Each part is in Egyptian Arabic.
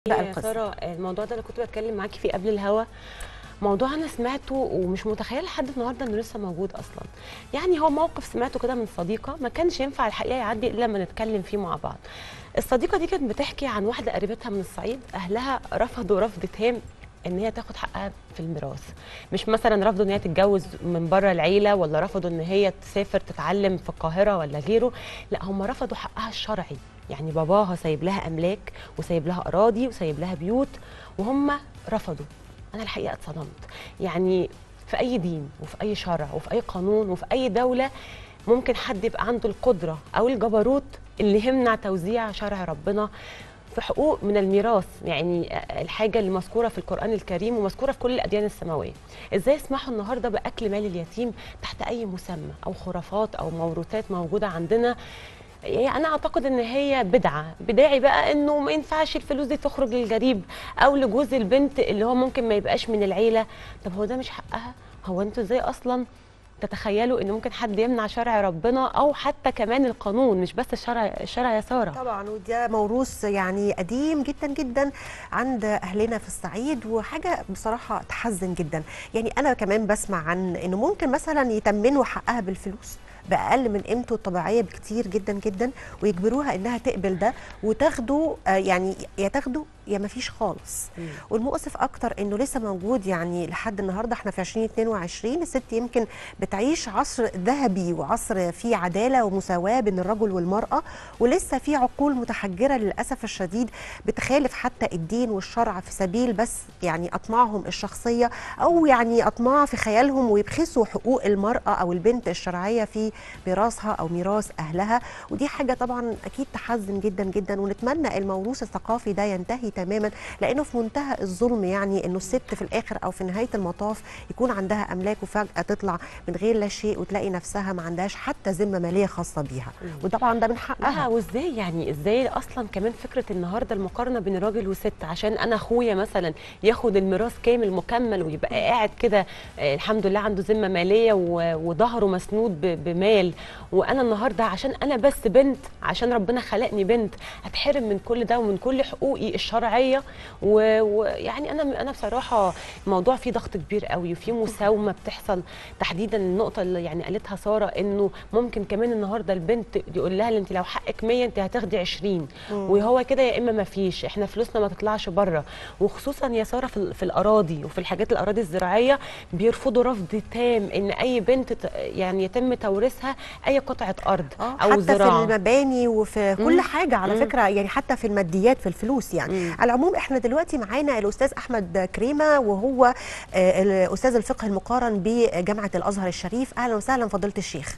بقى يا القصة ساره الموضوع ده انا كنت بتكلم معاكي فيه قبل الهوا موضوع انا سمعته ومش متخيله لحد النهارده انه لسه موجود اصلا يعني هو موقف سمعته كده من صديقه ما كانش ينفع الحقيقه يعدي الا لما نتكلم فيه مع بعض الصديقه دي كانت بتحكي عن واحده قريبتها من الصعيد اهلها رفضوا رفض تام ان هي تاخد حقها في الميراث مش مثلا رفضوا ان هي تتجوز من بره العيله ولا رفضوا ان هي تسافر تتعلم في القاهره ولا غيره لا هم رفضوا حقها الشرعي يعني باباها سايب لها املاك وسايب لها اراضي وسايب لها بيوت وهم رفضوا انا الحقيقه اتصدمت يعني في اي دين وفي اي شرع وفي اي قانون وفي اي دوله ممكن حد يبقى عنده القدره او الجبروت اللي يمنع توزيع شرع ربنا في حقوق من الميراث يعني الحاجه اللي مذكوره في القران الكريم ومذكوره في كل الاديان السماويه ازاي يسمحوا النهارده باكل مال اليتيم تحت اي مسمى او خرافات او موروثات موجوده عندنا يعني انا اعتقد ان هي بدعه بداعي بقى انه ما ينفعش الفلوس دي تخرج للجريب او لجوز البنت اللي هو ممكن ما يبقاش من العيله طب هو ده مش حقها هو انتوا ازاي اصلا تتخيلوا ان ممكن حد يمنع شرع ربنا او حتى كمان القانون مش بس الشرع الشرع يا ساره طبعا وده موروث يعني قديم جدا جدا عند اهلنا في الصعيد وحاجه بصراحه تحزن جدا يعني انا كمان بسمع عن انه ممكن مثلا يتمنوا حقها بالفلوس باقل من قيمته الطبيعيه بكتير جدا جدا ويجبروها انها تقبل ده وتاخده آه يعني يا تاخده يا ما فيش خالص مم. والمؤسف اكتر انه لسه موجود يعني لحد النهارده احنا في 2022 الست يمكن بتعيش عصر ذهبي وعصر فيه عداله ومساواه بين الرجل والمراه ولسه في عقول متحجره للاسف الشديد بتخالف حتى الدين والشرع في سبيل بس يعني اطماعهم الشخصيه او يعني اطماع في خيالهم ويبخسوا حقوق المراه او البنت الشرعيه في ميراثها او ميراث اهلها ودي حاجه طبعا اكيد تحزن جدا جدا ونتمنى الموروث الثقافي ده ينتهي تماما لانه في منتهى الظلم يعني انه الست في الاخر او في نهايه المطاف يكون عندها املاك وفجاه تطلع من غير لا شيء وتلاقي نفسها ما عندهاش حتى ذمه ماليه خاصه بيها وطبعا ده من لا حقها وازاي يعني ازاي اصلا كمان فكره النهارده المقارنه بين راجل وست عشان انا اخويا مثلا ياخد الميراث كامل مكمل ويبقى قاعد كده آه، الحمد لله عنده ذمه ماليه و- وظهره مسنود ب- بمال وانا النهارده عشان انا بس بنت عشان ربنا خلقني بنت هتحرم من كل ده ومن كل حقوقي الشرعيه و- ويعني انا انا بصراحه الموضوع فيه ضغط كبير قوي وفيه مساومه بتحصل تحديدا النقطه اللي يعني قالتها ساره انه ممكن كمان النهارده البنت يقول لها انت لو حقك 100 انت هتاخدي 20 وهو كده يا اما ما فيش احنا فلوسنا ما تطلعش بره وخصوصا يا ساره في, ال- في الاراضي وفي الحاجات الاراضي الزراعيه بيرفضوا رفض تام ان اي بنت ت- يعني يتم توريثها اي قطعه ارض اه او حتى زراعه في المباني وفي كل مم. حاجه على مم. فكره يعني حتى في الماديات في الفلوس يعني مم. على العموم احنا دلوقتي معانا الاستاذ احمد كريمه وهو آه، استاذ الفقه المقارن بجامعه الازهر الشريف اهلا وسهلا فضيله الشيخ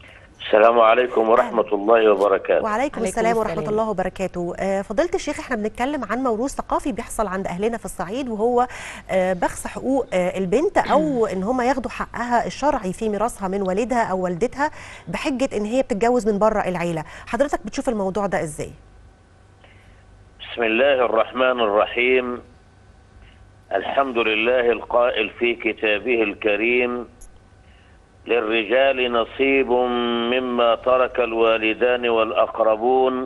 السلام عليكم ورحمة الله وبركاته وعليكم عليكم السلام ورحمه السلام. الله وبركاته آه، فضيله الشيخ احنا بنتكلم عن موروث ثقافي بيحصل عند اهلنا في الصعيد وهو آه، بخس حقوق آه، البنت او ان هم ياخدوا حقها الشرعي في ميراثها من والدها او والدتها بحجه ان هي بتتجوز من بره العيله حضرتك بتشوف الموضوع ده ازاي بسم الله الرحمن الرحيم الحمد لله القائل في كتابه الكريم للرجال نصيب مما ترك الوالدان والأقربون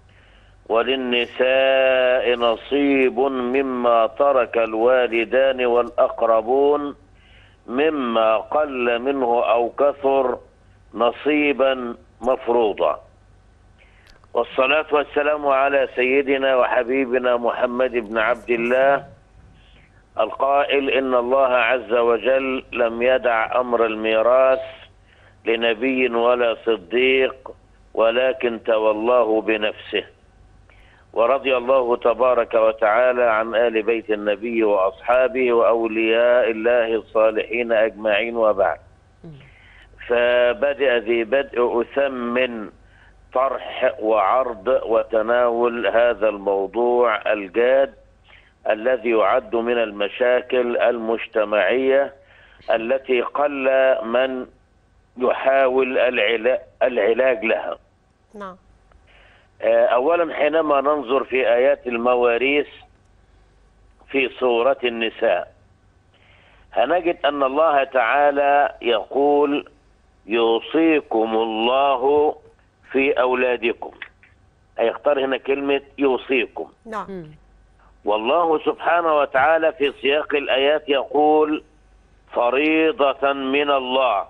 وللنساء نصيب مما ترك الوالدان والأقربون مما قل منه أو كثر نصيبا مفروضا والصلاة والسلام على سيدنا وحبيبنا محمد بن عبد الله القائل إن الله عز وجل لم يدع أمر الميراث لنبي ولا صديق ولكن تولاه بنفسه ورضي الله تبارك وتعالى عن آل بيت النبي وأصحابه وأولياء الله الصالحين أجمعين وبعد فبدأ ذي بدء أثمن طرح وعرض وتناول هذا الموضوع الجاد الذي يعد من المشاكل المجتمعية التي قل من يحاول العلا- العلاج لها نعم آه، أولا حينما ننظر في آيات المواريث في سورة النساء هنجد أن الله تعالى يقول يوصيكم الله في أولادكم هيختار هنا كلمة يوصيكم نعم مم. والله سبحانه وتعالى في سياق الآيات يقول فريضة من الله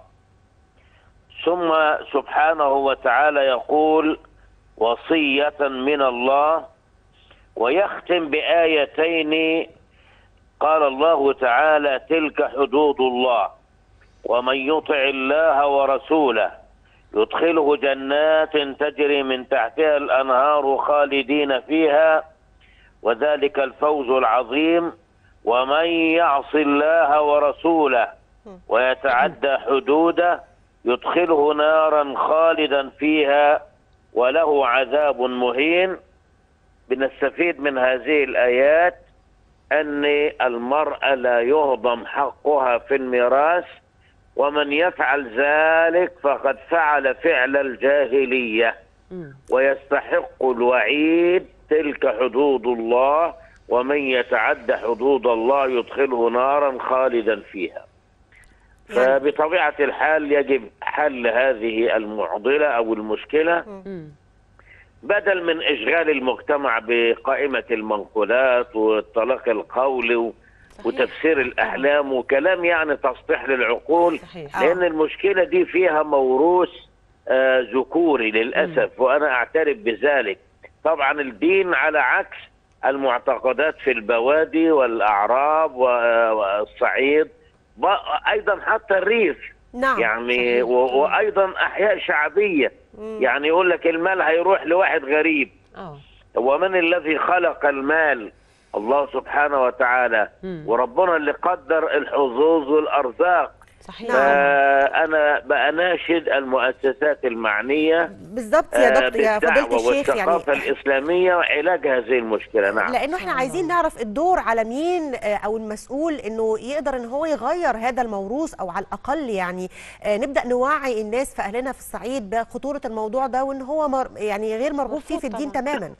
ثم سبحانه وتعالى يقول وصية من الله ويختم بآيتين قال الله تعالى تلك حدود الله ومن يطع الله ورسوله يدخله جنات تجري من تحتها الأنهار خالدين فيها وذلك الفوز العظيم ومن يعص الله ورسوله ويتعدى حدوده يدخله نارا خالدا فيها وله عذاب مهين بنستفيد من هذه الآيات أن المرأة لا يهضم حقها في الميراث ومن يفعل ذلك فقد فعل فعل الجاهلية مم. ويستحق الوعيد تلك حدود الله ومن يتعد حدود الله يدخله نارا خالدا فيها يعني- فبطبيعة الحال يجب حل هذه المعضلة أو المشكلة مم. بدل من إشغال المجتمع بقائمة المنقولات والطلاق القولي و- صحيح. وتفسير الأحلام وكلام يعني تسطيح للعقول صحيح. لأن المشكلة دي فيها موروث آه، ذكوري للأسف وأنا أعترف بذلك طبعا الدين على عكس المعتقدات في البوادي والأعراب و- والصعيد ب- أيضا حتى الريف نعم يعني و- وأيضا أحياء شعبية يعني يقول لك المال هيروح لواحد غريب اه ومن الذي خلق المال الله سبحانه وتعالى مم. وربنا اللي قدر الحظوظ والأرزاق صحيح نعم. فأنا بأناشد المؤسسات المعنية بالظبط يا آه، دكتور يا فضيله بالدعوة الشيخ يعني والثقافة الإسلامية وعلاج هذه المشكلة نعم لانه احنا عايزين نعرف الدور على مين آه، او المسؤول انه يقدر ان هو يغير هذا الموروث او على الاقل يعني آه، نبدا نوعي الناس في اهلنا في الصعيد بخطوره الموضوع ده وان هو مر يعني غير مرغوب فيه في مرفوض الدين طبعاً. تماما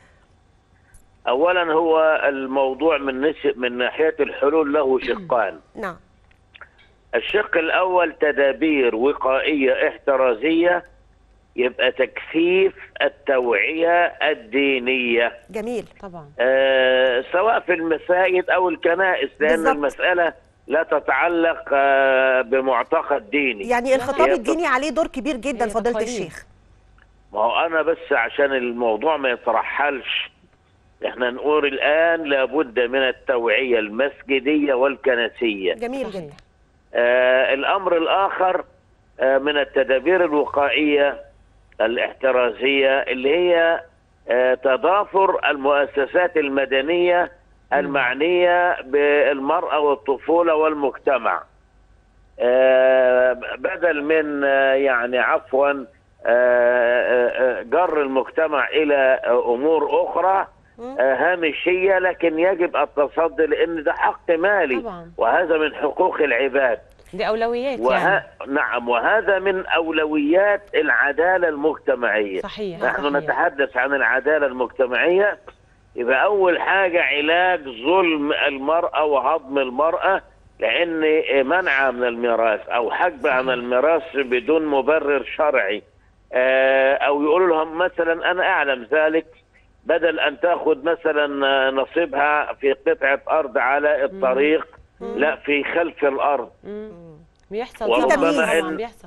أولا هو الموضوع من نش- من ناحية الحلول له شقان نعم الشق الأول تدابير وقائية احترازية يبقى تكثيف التوعية الدينية جميل طبعا آه سواء في المساجد أو الكنائس لأن بالظبط. المسألة لا تتعلق آه بمعتقد ديني يعني الخطاب هي الديني عليه دور كبير جدا هي فضيله تقاليد. الشيخ ما هو أنا بس عشان الموضوع ما يترحلش احنا نقول الآن لابد من التوعية المسجدية والكنسية جميل صحيح. جدا آه الأمر الآخر آه من التدابير الوقائية الاحترازية اللي هي آه تضافر المؤسسات المدنية المعنية بالمرأة والطفولة والمجتمع آه بدل من آه يعني عفوا آه، آه، آه، جر المجتمع إلى آه، أمور أخرى آه، هامشية لكن يجب التصدي لأن ده حق مالي طبعا. وهذا من حقوق العباد دي اولويات وه... يعني نعم وهذا من أولويات العدالة المجتمعية صحيح نحن صحيح. نتحدث عن العدالة المجتمعية يبقى أول حاجة علاج ظلم المرأة وهضم المرأة لأن منعها من الميراث أو حجبها من الميراث بدون مبرر شرعي آه، أو يقولوا لهم مثلا أنا أعلم ذلك بدل أن تأخذ مثلا نصيبها في قطعة أرض على الطريق لا في خلف الأرض مم. بيحصل وربما طبعا طبعا إن- بيحصل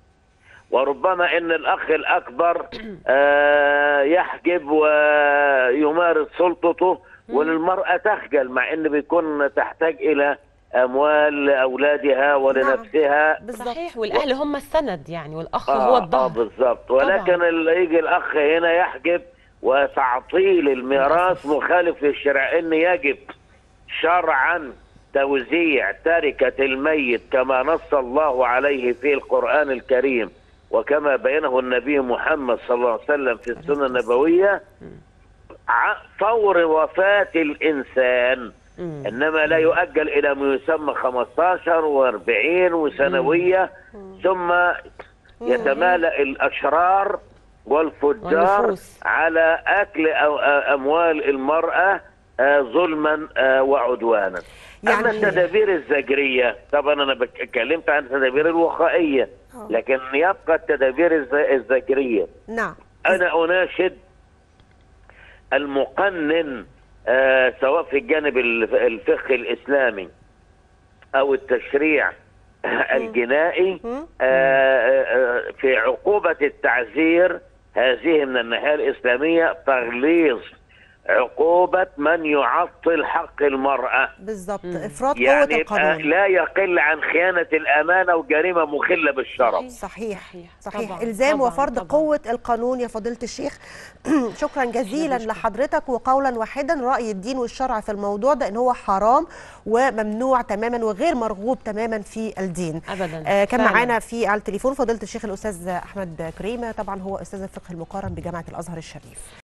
وربما ان الاخ الاكبر آه، يحجب ويمارس سلطته وللمراه تخجل مع ان بيكون تحتاج الى اموال لاولادها ولنفسها بالظبط صحيح والاهل هم السند يعني والاخ آه، هو اه الظهر بالظبط ولكن اللي يجي الاخ هنا يحجب وتعطيل الميراث مخالف للشرع ان يجب شرعا توزيع تركة الميت كما نص الله عليه في القرآن الكريم وكما بينه النبي محمد صلى الله عليه وسلم في السنة النبوية ع- فور وفاة الإنسان مم. إنما لا يؤجل إلى ما يسمى 15 و40 وسنوية ثم يتمالأ الأشرار والفجار والنفوس. على أكل أو أموال المرأة آه، ظلما آه، وعدوانا أما يعني- التدابير الزجرية طبعا أنا بك- اتكلمت عن التدابير الوقائية آه. لكن يبقى التدابير الز- الزجرية نعم أنا أناشد المقنن آه، سواء في الجانب الف- الفقهي الاسلامي او التشريع الجنائي مم. آه، آه، آه، في عقوبه التعزير هذه من الناحيه الاسلاميه تغليظ عقوبه من يعطل حق المراه بالظبط مم. افراط قوه يعني يبقى القانون لا يقل عن خيانه الامانه وجريمه مخله بالشرف صحيح صحيح. صحيح طبعاً، الزام طبعاً، وفرض طبعاً. قوه القانون يا فضيله الشيخ شكرا جزيلا بنشكر. لحضرتك وقولا واحدا راي الدين والشرع في الموضوع ده ان هو حرام وممنوع تماما وغير مرغوب تماما في الدين ابدا آه كان فعلاً. معانا في على التليفون فضيله الشيخ الاستاذ احمد كريمه طبعا هو استاذ الفقه المقارن بجامعه الازهر الشريف